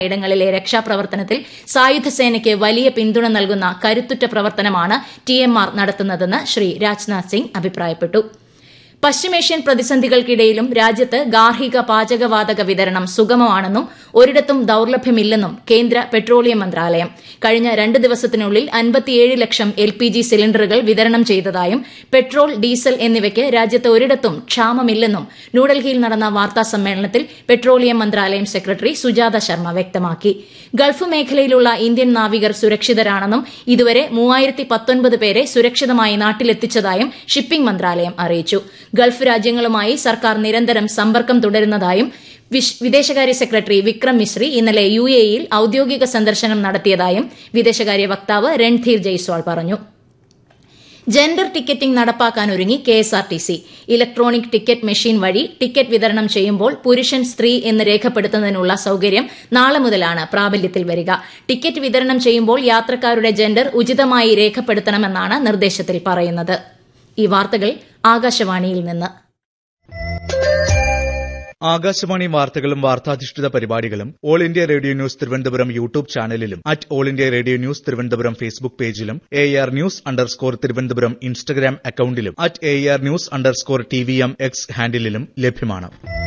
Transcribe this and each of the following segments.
ഇടങ്ങളിലെ രക്ഷാപ്രവർത്തനത്തിൽ സായുധ സേനയ്ക്ക് വലിയ പിന്തുണ നൽകുന്ന കരുത്തുറ്റ പ്രവർത്തനമാണ് ടി എം ആർ നടത്തുന്നതെന്ന് ശ്രീ രാജ്നാഥ് സിംഗ് അഭിപ്രായപ്പെട്ടു പശ്ചിമേഷ്യൻ പ്രതിസന്ധികൾക്കിടയിലും രാജ്യത്ത് ഗാർഹിക പാചകവാതക വിതരണം സുഗമമാണെന്നും ഒരിടത്തും ദൌർലഭ്യമില്ലെന്നും കേന്ദ്ര പെട്രോളിയം മന്ത്രാലയം കഴിഞ്ഞ രണ്ട് ദിവസത്തിനുള്ളിൽ അൻപത്തിയേഴ് ലക്ഷം എൽ പി ജി സിലിണ്ടറുകൾ വിതരണം ചെയ്തതായും പെട്രോൾ ഡീസൽ എന്നിവയ്ക്ക് രാജ്യത്ത് ഒരിടത്തും ക്ഷാമമില്ലെന്നും ന്യൂഡൽഹിയിൽ നടന്ന വാർത്താ സമ്മേളനത്തിൽ പെട്രോളിയം മന്ത്രാലയം സെക്രട്ടറി സുജാത ശർമ്മ വ്യക്തമാക്കി ഗൾഫ് മേഖലയിലുള്ള ഇന്ത്യൻ നാവികർ സുരക്ഷിതരാണെന്നും ഇതുവരെ മൂവായിരത്തി പത്തൊൻപത് പേരെ സുരക്ഷിതമായി നാട്ടിലെത്തിച്ചതായും ഷിപ്പിംഗ് മന്ത്രാലയം അറിയിച്ചു ഗൾഫ് രാജ്യങ്ങളുമായി സർക്കാർ നിരന്തരം സമ്പർക്കം തുടരുന്നതായും വിദേശകാര്യ സെക്രട്ടറി വിക്രം മിശ്രി ഇന്നലെ യു എയിൽ ഔദ്യോഗിക സന്ദർശനം നടത്തിയതായും വിദേശകാര്യ വക്താവ് രൺധീർ ജയ്സ്വാൾ പറഞ്ഞു ജെൻഡർ ടിക്കറ്റിംഗ് നടപ്പാക്കാനൊരുങ്ങി K S R T C electronic ticket machine വഴി ടിക്കറ്റ് വിതരണം ചെയ്യുമ്പോൾ പുരുഷൻ സ്ത്രീ എന്ന് രേഖപ്പെടുത്തുന്നതിനുള്ള സൌകര്യം നാളെ മുതലാണ് പ്രാബല്യത്തിൽ വരിക ടിക്കറ്റ് വിതരണം ചെയ്യുമ്പോൾ യാത്രക്കാരുടെ ജെൻഡർ ഉചിതമായി രേഖപ്പെടുത്തണമെന്നാണ് നിർദ്ദേശത്തിൽ പറയുന്നത് ഈ വാർത്തകൾ ആകാശവാണിയിൽ നിന്ന് ആകാശവാണി വാർത്തകളും വാർത്താധിഷ്ഠിത പരിപാടികളും All India Radio news Thiruvananthapuram YouTube ചാനലിലും at All India Radio news Thiruvananthapuram Facebook പേജിലും A R news underscore Thiruvananthapuram Instagram അക്കൌണ്ടിലും at A R news underscore T V M X ഹാൻഡിലും ലഭ്യമാണ്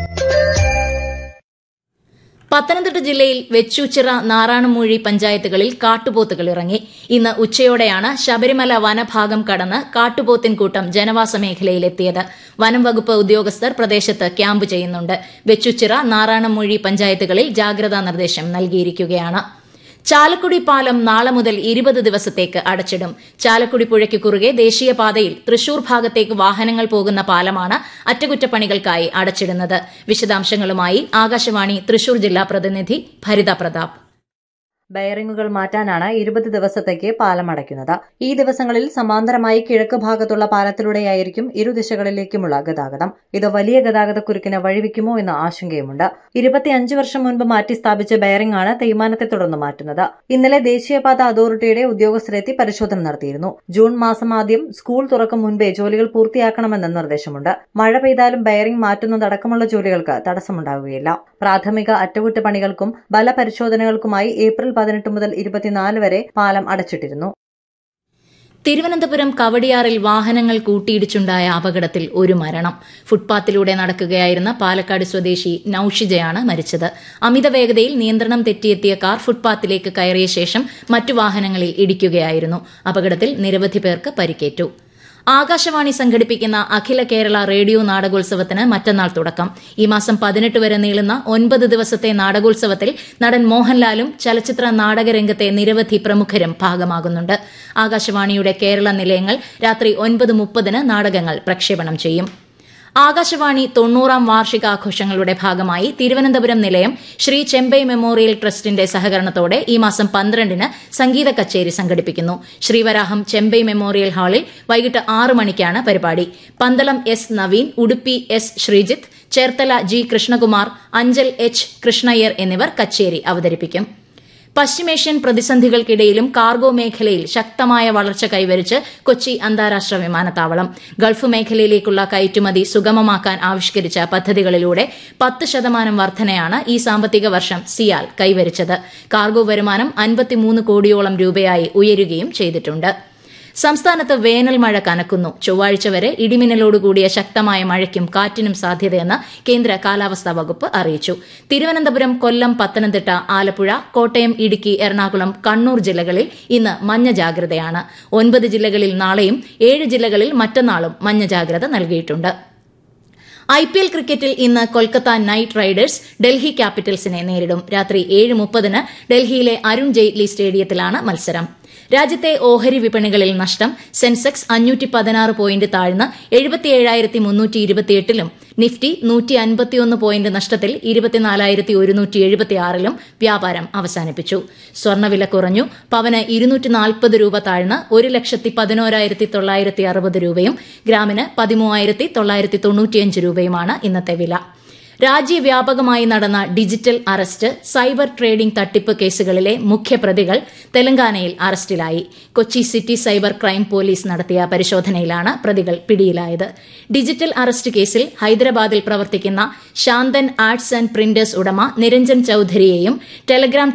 പത്തനംതിട്ട ജില്ലയിൽ വെച്ചൂച്ചിറ നാറാണമൂഴി പഞ്ചായത്തുകളിൽ കാട്ടുപോത്തുകൾ ഇറങ്ങി ഇന്ന് ഉച്ചയോടെയാണ് ശബരിമല വനഭാഗം കടന്ന് കാട്ടുപോത്തിൻ കൂട്ടം ജനവാസ മേഖലയിലെത്തിയത് വനം വകുപ്പ് ഉദ്യോഗസ്ഥർ പ്രദേശത്ത് ക്യാമ്പ് ചെയ്യുന്നുണ്ട് വെച്ചൂച്ചിറ നാറാണമൂഴി പഞ്ചായത്തുകളിൽ ജാഗ്രതാ നിർദ്ദേശം നൽകിയിരിക്കുകയാണ് ചാലക്കുടി പാലം നാളെ മുതൽ ഇരുപത് ദിവസത്തേക്ക് അടച്ചിടും ചാലക്കുടി പുഴയ്ക്ക് കുറുകെ ദേശീയപാതയിൽ തൃശൂർ ഭാഗത്തേക്ക് വാഹനങ്ങൾ പോകുന്ന പാലമാണ് അറ്റകുറ്റപ്പണികൾക്കായി അടച്ചിടുന്നത് വിശദാംശങ്ങളുമായി ആകാശവാണി തൃശൂർ ജില്ലാ പ്രതിനിധി ഭരിത പ്രതാപ് ബെയറിംഗുകൾ മാറ്റാനാണ് ഇരുപത് ദിവസത്തേക്ക് പാലം അടയ്ക്കുന്നത് ഈ ദിവസങ്ങളിൽ സമാന്തരമായി കിഴക്ക് ഭാഗത്തുള്ള പാലത്തിലൂടെയായിരിക്കും ഇരുദിശകളിലേക്കുമുള്ള ഗതാഗതം ഇത് വലിയ ഗതാഗതക്കുരുക്കിന് വഴിവെക്കുമോ എന്ന ആശങ്കയുമുണ്ട് ഇരുപത്തിയഞ്ച് വർഷം മുൻപ് മാറ്റി സ്ഥാപിച്ച ബെയറിംഗ് ആണ് തേയ്മാനത്തെ തുടർന്ന് മാറ്റുന്നത് ഇന്നലെ ദേശീയപാത അതോറിറ്റിയുടെ ഉദ്യോഗസ്ഥരെത്തി പരിശോധന നടത്തിയിരുന്നു ജൂൺ മാസം ആദ്യം സ്കൂൾ തുറക്കും മുൻപേ ജോലികൾ പൂർത്തിയാക്കണമെന്ന നിർദ്ദേശമുണ്ട് മഴ പെയ്താലും ബെയറിംഗ് മാറ്റുന്നതടക്കമുള്ള ജോലികൾക്ക് തടസ്സമുണ്ടാകുകയില്ല പ്രാഥമിക അറ്റകുറ്റപ്പണികൾക്കും ബലപരിശോധനകൾക്കുമായി ഏപ്രിൽ പതിനെട്ട് മുതൽ ഇരുപത്തിനാല് വരെ പാലം അടച്ചിട്ടിരുന്നു തിരുവനന്തപുരം കവടിയാറിൽ വാഹനങ്ങൾ കൂട്ടിയിടിച്ചുണ്ടായ അപകടത്തിൽ ഒരു മരണം ഫുട്പാത്തിലൂടെ നടക്കുകയായിരുന്ന പാലക്കാട് സ്വദേശി നൌഷിജയാണ് മരിച്ചത് അമിത വേഗതയിൽ നിയന്ത്രണം തെറ്റിയെത്തിയ കാർ ഫുട്പാത്തിലേക്ക് കയറിയ ശേഷം മറ്റു വാഹനങ്ങളിൽ ഇടിക്കുകയായിരുന്നു അപകടത്തിൽ നിരവധി പേർക്ക് പരിക്കേറ്റു ആകാശവാണി സംഘടിപ്പിക്കുന്ന അഖില കേരള റേഡിയോ നാടകോത്സവത്തിന് മറ്റന്നാൾ തുടക്കം ഈ മാസം പതിനെട്ട് വരെ നീളുന്ന ഒൻപത് ദിവസത്തെ നാടകോത്സവത്തിൽ നടൻ മോഹൻലാലും ചലച്ചിത്ര നാടകരംഗത്തെ നിരവധി പ്രമുഖരും ഭാഗമാകുന്നുണ്ട് ആകാശവാണിയുടെ കേരള നിലയങ്ങൾ രാത്രി ഒൻപത് മുപ്പതിന് നാടകങ്ങൾ പ്രക്ഷേപണം ചെയ്യും ആകാശവാണി തൊണ്ണൂറാം വാർഷികാഘോഷങ്ങളുടെ ഭാഗമായി തിരുവനന്തപുരം നിലയം ശ്രീ ചെമ്പൈ മെമ്മോറിയൽ ട്രസ്റ്റിന്റെ സഹകരണത്തോടെ ഈ മാസം പന്ത്രണ്ടിന് സംഗീത കച്ചേരി സംഘടിപ്പിക്കുന്നു ശ്രീവരാഹം ചെമ്പൈ മെമ്മോറിയൽ ഹാളിൽ വൈകിട്ട് ആറ് മണിക്കാണ് പരിപാടി Pandalam S Naveen Udupi S Sreejith Cherthala G Krishnakumar Anchal H Krishnayyar എന്നിവർ കച്ചേരി അവതരിപ്പിക്കും പശ്ചിമേഷ്യൻ പ്രതിസന്ധികൾക്കിടയിലും കാർഗോ മേഖലയിൽ ശക്തമായ വളർച്ച കൈവരിച്ച് കൊച്ചി അന്താരാഷ്ട്ര വിമാനത്താവളം ഗൾഫ് മേഖലയിലേക്കുള്ള കയറ്റുമതി സുഗമമാക്കാൻ ആവിഷ്കരിച്ച പദ്ധതികളിലൂടെ പത്ത് ശതമാനം വർധനയാണ് ഈ സാമ്പത്തിക വർഷം സിയാൽ കൈവരിച്ചത് കാർഗോ വരുമാനം അൻപത്തിമൂന്ന് കോടിയോളം രൂപയായി ഉയരുകയും ചെയ്തിട്ടുണ്ട് സംസ്ഥാനത്ത് വേനൽ മഴ കനക്കുന്നു ചൊവ്വാഴ്ച വരെ ഇടിമിന്നലോടുകൂടിയ ശക്തമായ മഴയ്ക്കും കാറ്റിനും സാധ്യതയെന്ന് കേന്ദ്ര കാലാവസ്ഥാ വകുപ്പ് അറിയിച്ചു തിരുവനന്തപുരം കൊല്ലം പത്തനംതിട്ട ആലപ്പുഴ കോട്ടയം ഇടുക്കി എറണാകുളം കണ്ണൂർ ജില്ലകളിൽ ഇന്ന് മഞ്ഞ ജാഗ്രതയാണ് ഒൻപത് ജില്ലകളിൽ നാളെയും ഏഴ് ജില്ലകളിൽ മറ്റന്നാളും മഞ്ഞ ജാഗ്രത നൽകിയിട്ടുണ്ട് ഐ പി എൽ ക്രിക്കറ്റിൽ ഇന്ന് കൊൽക്കത്ത നൈറ്റ് റൈഡേഴ്സ് ഡൽഹി ക്യാപിറ്റൽസിനെ നേരിടും രാത്രി ഏഴ് മുപ്പതിന് ഡൽഹിയിലെ അരുൺ ജെയ്റ്റ്ലി സ്റ്റേഡിയത്തിലാണ് മത്സരം രാജ്യത്തെ ഓഹരി വിപണികളിൽ നഷ്ടം സെൻസെക്സ് അഞ്ഞൂറ്റി പതിനാറ് പോയിന്റ് താഴ്ന്ന് എഴുപത്തിയേഴായിരത്തി മുന്നൂറ്റി ഇരുപത്തിയെട്ടിലും നിഫ്റ്റി നൂറ്റി അൻപത്തിയൊന്ന് പോയിന്റ് നഷ്ടത്തിൽ ഇരുപത്തിനാലായിരത്തി ഒരുന്നൂറ്റി എഴുപത്തിയാറിലും വ്യാപാരം അവസാനിപ്പിച്ചു സ്വർണ്ണവില കുറഞ്ഞു പവന് ഇരുന്നൂറ്റി നാൽപ്പത് രൂപ താഴ്ന്ന് ഒരു ലക്ഷത്തി പതിനോരായിരത്തി തൊള്ളായിരത്തി അറുപത് രൂപയും ഗ്രാമിന് പതിമൂവായിരത്തി തൊള്ളായിരത്തി തൊണ്ണൂറ്റിയഞ്ച് രൂപയുമാണ് ഇന്നത്തെ വില രാജ്യവ്യാപകമായി നടന്ന ഡിജിറ്റൽ അറസ്റ്റ് സൈബർ ട്രേഡിംഗ് തട്ടിപ്പ് കേസുകളിലെ മുഖ്യപ്രതികൾ തെലങ്കാനയിൽ അറസ്റ്റിലായി Kochi city cyber crime police നടത്തിയ പരിശോധനയിലാണ് പ്രതികൾ പിടിയിലായത് ഡിജിറ്റൽ അറസ്റ്റ് കേസിൽ ഹൈദരാബാദിൽ പ്രവർത്തിക്കുന്ന ശാന്തൻ ആർട്സ് ആൻഡ് പ്രിന്റേഴ്സ് ഉടമ നിരഞ്ജൻ ചൌധരിയെയും ടെലഗ്രാം